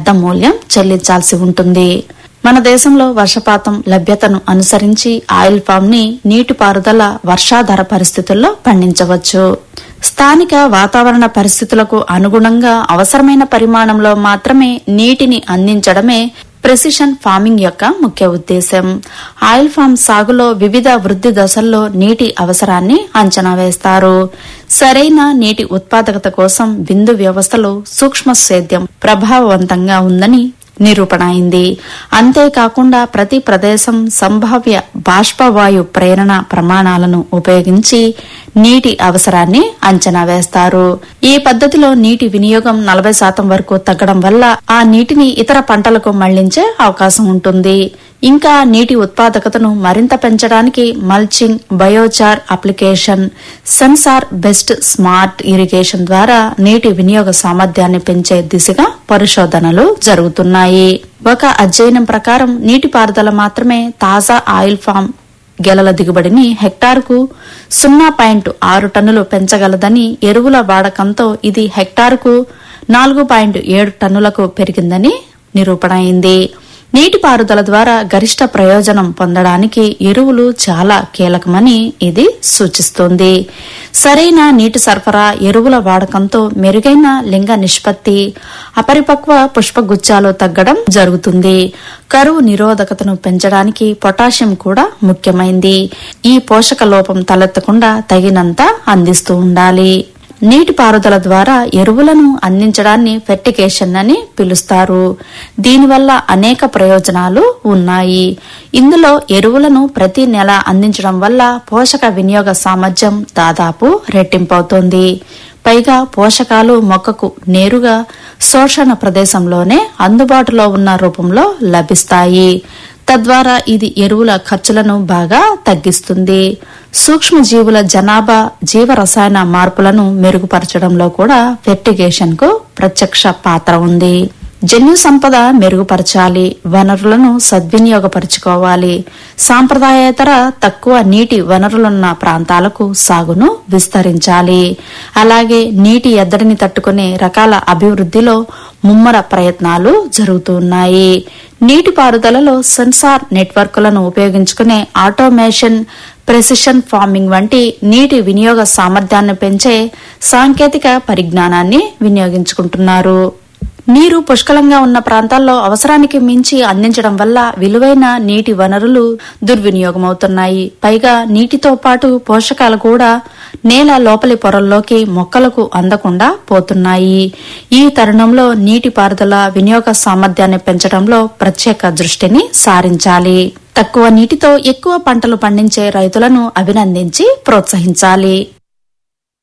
పెద్ద మూల్యం చెల్లించాల్సి ఉంటుంది మన దేశంలో వర్షపాతం లభ్యతను అనుసరించి ఆయిల్ పామ్ ని నీటిపారుదల వర్షాధార పరిస్థితుల్లో పండించవచ్చు స్థానిక వాతావరణ పరిస్థితులకు అనుగుణంగా అవసరమైన పరిమాణంలో మాత్రమే నీటిని అందించడమే ప్రెసిషన్ ఫార్మింగ్ యొక్క ముఖ్య ఉద్దేశం ఆయిల్ ఫామ్ సాగులో వివిధ వృద్ధి దశల్లో నీటి అవసరాన్ని అంచనా వేస్తారు సరైన నీటి ఉత్పాదకత కోసం బిందు వ్యవస్థలో సూక్ష్మ సేద్యం ప్రభావవంతంగా ఉందని నిరూపణ అయింది అంతేకాకుండా ప్రతి ప్రదేశం సంభావ్య బాష్పవాయు ప్రేరణ ప్రమాణాలను ఉపయోగించి నీటి అవసరాన్ని అంచనా వేస్తారు ఈ పద్ధతిలో నీటి వినియోగం నలభై శాతం వరకు తగ్గడం వల్ల ఆ నీటిని ఇతర పంటలకు మళ్లించే అవకాశం ఉంటుంది ఇంకా నీటి ఉత్పాదకతను మరింత పెంచడానికి mulching biochar application sensor best smart irrigation ద్వారా నీటి వినియోగ సామర్థ్యాన్ని పెంచే దిశగా పరిశోధనలు జరుగుతున్నాయి ఒక అధ్యయనం ప్రకారం నీటిపారుదల మాత్రమే తాజా ఆయిల్ ఫామ్ గెలల దిగుబడిని హెక్టారుకు సున్నా పాయింట్ ఆరు టన్నులు పెంచగలదని ఎరువుల వాడకంతో ఇది హెక్టారుకు నాలుగు పాయింట్ ఏడు టన్నులకు పెరిగిందని నిరూపణ అయింది నీటిపారుదల ద్వారా గరిష్ట ప్రయోజనం పొందడానికి ఎరువులు చాలా కీలకమని ఇది సూచిస్తోంది సరైన నీటి సరఫరా ఎరువుల వాడకంతో మెరుగైన లింగ నిష్పత్తి అపరిపక్వ పుష్పగుచ్చాలు తగ్గడం జరుగుతుంది కరువు నిరోధకతను పెంచడానికి పొటాషియం కూడా ముఖ్యమైంది ఈ పోషక లోపం తలెత్తకుండా తగినంత అందిస్తూ ఉండాలి నీటిపారుదల ద్వారా ఎరువులను అందించడాన్ని ఫెర్టిగేషన్ అని పిలుస్తారు దీనివల్ల అనేక ప్రయోజనాలు ఉన్నాయి ఇందులో ఎరువులను ప్రతి నెల అందించడం వల్ల పోషక వినియోగ సామర్థ్యం దాదాపు రెట్టింపవుతోంది పైగా పోషకాలు మొక్కకు నేరుగా శోషణ ప్రదేశంలోనే అందుబాటులో ఉన్న రూపంలో లభిస్తాయి తద్వారా ఇది ఎరువుల ఖర్చులను బాగా తగ్గిస్తుంది సూక్ష్మజీవుల జనాభా జీవరసాయన మార్పులను మెరుగుపరచడంలో కూడా ఫెర్టిగేషన్ కు ప్రత్యక్ష పాత్ర ఉంది జన్యు సంపద మెరుగుపరచాలి వనరులను సద్వినియోగపరుచుకోవాలి సాంప్రదాయేతర తక్కువ నీటి వనరులున్న ప్రాంతాలకు సాగును విస్తరించాలి అలాగే నీటి ఎద్దడిని తట్టుకునే రకాల అభివృద్ధిలో ముమ్మర ప్రయత్నాలు జరుగుతున్నాయి నీటిపారుదలలో సెన్సార్ నెట్వర్క్లను ఉపయోగించుకునే ఆటోమేషన్ ప్రెసిషన్ ఫార్మింగ్ వంటి నీటి వినియోగ సామర్థ్యాన్ని పెంచే సాంకేతిక పరిజ్ఞానాన్ని వినియోగించుకుంటున్నారు నీరు పుష్కలంగా ఉన్న ప్రాంతాల్లో అవసరానికి మించి అందించడం వల్ల విలువైన నీటి వనరులు దుర్వినియోగమవుతున్నాయి పైగా నీటితో పాటు పోషకాలు కూడా నేల లోపలి పొరల్లోకి మొక్కలకు అందకుండా పోతున్నాయి ఈ తరుణంలో నీటిపారుదల వినియోగ సామర్థ్యాన్ని పెంచడంలో ప్రత్యేక దృష్టిని సారించాలి తక్కువ నీటితో ఎక్కువ పంటలు పండించే రైతులను అభినందించి ప్రోత్సహించాలి